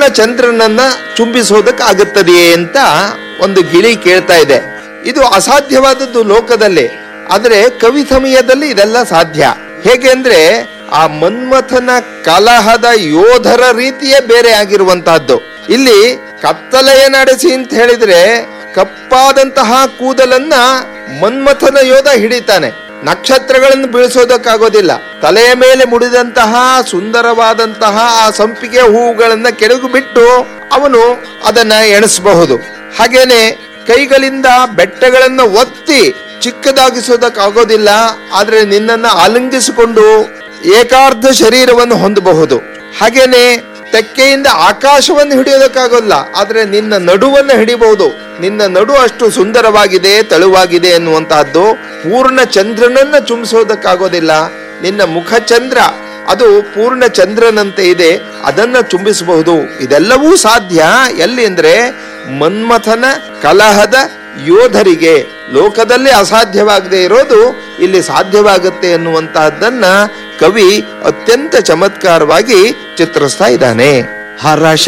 ಚಂದ್ರನನ್ನ ಚುಂಬಿಸೋದಕ್ಕಾಗುತ್ತದೆಯೇ ಅಂತ ಒಂದು ಗಿಳಿ ಕೇಳ್ತಾ ಇದೆ ಇದು ಅಸಾಧ್ಯವಾದದ್ದು ಲೋಕದಲ್ಲಿ ಆದರೆ ಕವಿ ಸಮಯದಲ್ಲಿ ಇದೆಲ್ಲ ಸಾಧ್ಯ ಹೇಗೆ ಅಂದ್ರೆ ಆ ಮನ್ಮಥನ ಕಲಹದ ಯೋಧರ ರೀತಿಯೇ ಬೇರೆ ಆಗಿರುವಂತಹದ್ದು ಇಲ್ಲಿ ಕತ್ತಲೆಯ ನಡೆಸಿ ಅಂತ ಹೇಳಿದ್ರೆ ಕಪ್ಪಾದಂತಹ ಕೂದಲನ್ನ ಮನ್ಮಥನ ಯೋಧ ಹಿಡಿತಾನೆ ನಕ್ಷತ್ರಗಳನ್ನು ಬೀಳಿಸೋದಕ್ಕಾಗೋದಿಲ್ಲ ತಲೆಯ ಮೇಲೆ ಮುಡಿದಂತಹ ಸುಂದರವಾದಂತಹ ಆ ಸಂಪಿಗೆ ಹೂವುಗಳನ್ನ ಕೆಳಗು ಬಿಟ್ಟು ಅವನು ಅದನ್ನ ಎಣಿಸಬಹುದು ಹಾಗೇನೆ ಕೈಗಳಿಂದ ಬೆಟ್ಟಗಳನ್ನ ಒತ್ತಿ ಚಿಕ್ಕದಾಗಿಸೋದಕ್ಕಾಗೋದಿಲ್ಲ ಆದ್ರೆ ನಿನ್ನನ್ನ ಆಲಿಂಗಿಸಿಕೊಂಡು ಏಕಾರ್ಧ ಶರೀರವನ್ನು ಹೊಂದಬಹುದು ಹಾಗೇನೆ ತೆಕ್ಕೆಯಿಂದ ಆಕಾಶವನ್ನು ಹಿಡಿಯೋದಕ್ಕಾಗೋಲ್ಲ ಆದ್ರೆ ನಿನ್ನ ನಡುವನ್ನು ಹಿಡಿಬಹುದು ನಿನ್ನ ನಡು ಅಷ್ಟು ಸುಂದರವಾಗಿದೆ ತೆಳುವಾಗಿದೆ ಎನ್ನುವಂತಹದ್ದು ಪೂರ್ಣ ಚಂದ್ರನನ್ನ ಚುಂಬಿಸೋದಕ್ಕಾಗೋದಿಲ್ಲ ನಿನ್ನ ಮುಖ ಚಂದ್ರ ಅದು ಪೂರ್ಣ ಚಂದ್ರನಂತೆ ಇದೆ ಅದನ್ನ ಚುಂಬಿಸಬಹುದು ಇದೆಲ್ಲವೂ ಸಾಧ್ಯ ಎಲ್ಲಿ ಅಂದ್ರೆ ಮನ್ಮಥನ ಕಲಹದ ಯೋಧರಿಗೆ ಲೋಕದಲ್ಲಿ ಅಸಾಧ್ಯವಾಗದೆ ಇರೋದು ಇಲ್ಲಿ ಸಾಧ್ಯವಾಗುತ್ತೆ ಎನ್ನುವಂತಹದ್ದನ್ನ ಕವಿ ಅತ್ಯಂತ ಚಮತ್ಕಾರವಾಗಿ ಚಿತ್ರಿಸ್ತಾ ಇದ್ದಾನೆ ಹರಶ